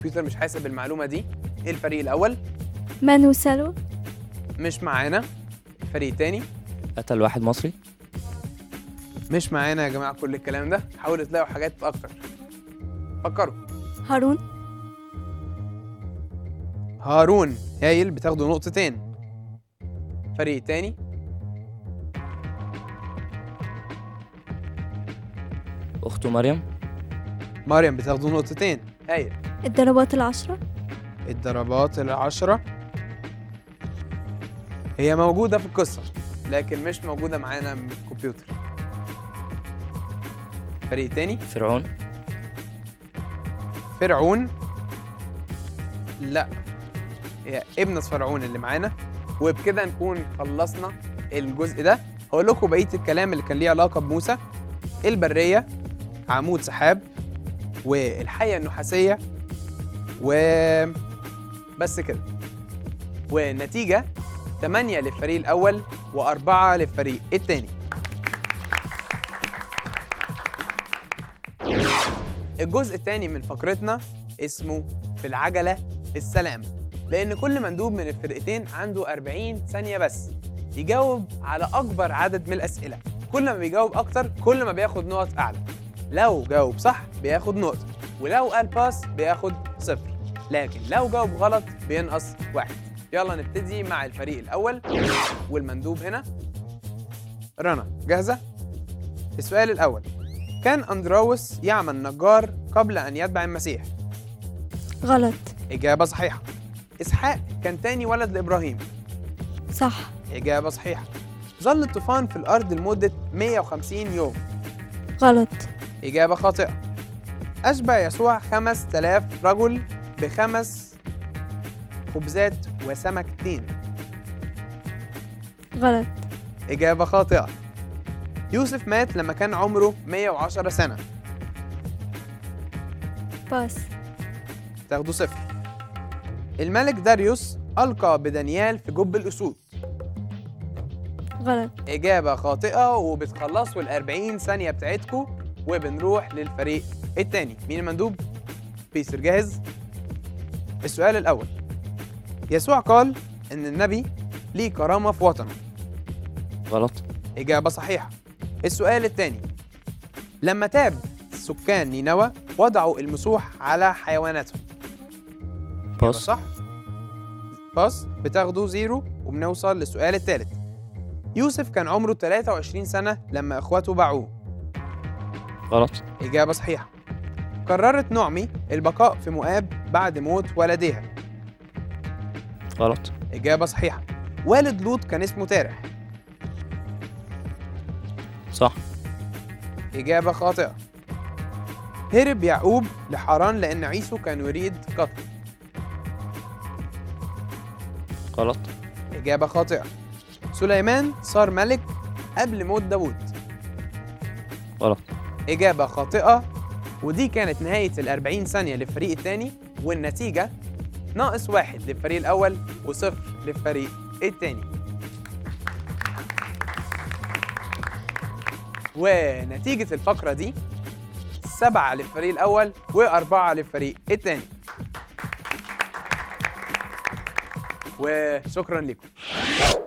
الكمبيوتر مش حاسب المعلومة دي ايه الفريق الأول مانو سالو مش معانا الفريق التاني قتل واحد مصري مش معانا يا جماعة كل الكلام ده حاولوا تلاقوا حاجات أكتر فكروا هارون هارون هايل بتاخدوا نقطتين الفريق التاني اخته مريم مريم بتاخدوا نقطتين هايل الضربات العشرة الضربات العشرة هي موجودة في القصة لكن مش موجودة معانا من الكمبيوتر فريق تاني فرعون فرعون لا هي ابنة فرعون اللي معانا وبكده نكون خلصنا الجزء ده هقول لكم بقية الكلام اللي كان ليه علاقة بموسى البرية عمود سحاب والحية النحاسية و بس كده والنتيجة 8 للفريق الأول وأربعة للفريق التاني الجزء الثاني من فقرتنا اسمه في العجلة السلام لأن كل مندوب من الفرقتين عنده 40 ثانية بس يجاوب على أكبر عدد من الأسئلة كل ما بيجاوب أكتر كل ما بياخد نقط أعلى لو جاوب صح بياخد نقطة ولو قال باس بياخد صفر لكن لو جاوب غلط بينقص واحد يلا نبتدي مع الفريق الأول والمندوب هنا رنا جاهزة؟ السؤال الأول كان أندراوس يعمل نجار قبل أن يتبع المسيح غلط إجابة صحيحة إسحاق كان تاني ولد لإبراهيم صح إجابة صحيحة ظل الطوفان في الأرض لمدة 150 يوم غلط إجابة خاطئة أشبع يسوع 5000 رجل بخمس خبزات وسمكتين غلط إجابة خاطئة يوسف مات لما كان عمره 110 سنة باس تاخدوا صفر الملك داريوس ألقى بدانيال في جب الأسود غلط إجابة خاطئة وبتخلصوا ال 40 ثانية بتاعتكم وبنروح للفريق التاني مين المندوب؟ بيسر جاهز؟ السؤال الأول يسوع قال إن النبي ليه كرامة في وطنه غلط إجابة صحيحة السؤال الثاني لما تاب سكان نينوى وضعوا المسوح على حيواناتهم إجابة باس صح باس بتاخدوا زيرو وبنوصل للسؤال الثالث يوسف كان عمره 23 سنة لما إخواته باعوه غلط إجابة صحيحة قررت نعمي البقاء في مؤاب بعد موت والديها غلط إجابة صحيحة والد لوط كان اسمه تارح صح إجابة خاطئة هرب يعقوب لحران لأن عيسو كان يريد قتله غلط إجابة خاطئة سليمان صار ملك قبل موت داوود غلط إجابة خاطئة ودي كانت نهاية الأربعين ثانية للفريق الثاني والنتيجة ناقص واحد للفريق الأول وصفر للفريق الثاني ونتيجة الفقرة دي سبعة للفريق الأول وأربعة للفريق الثاني وشكرا لكم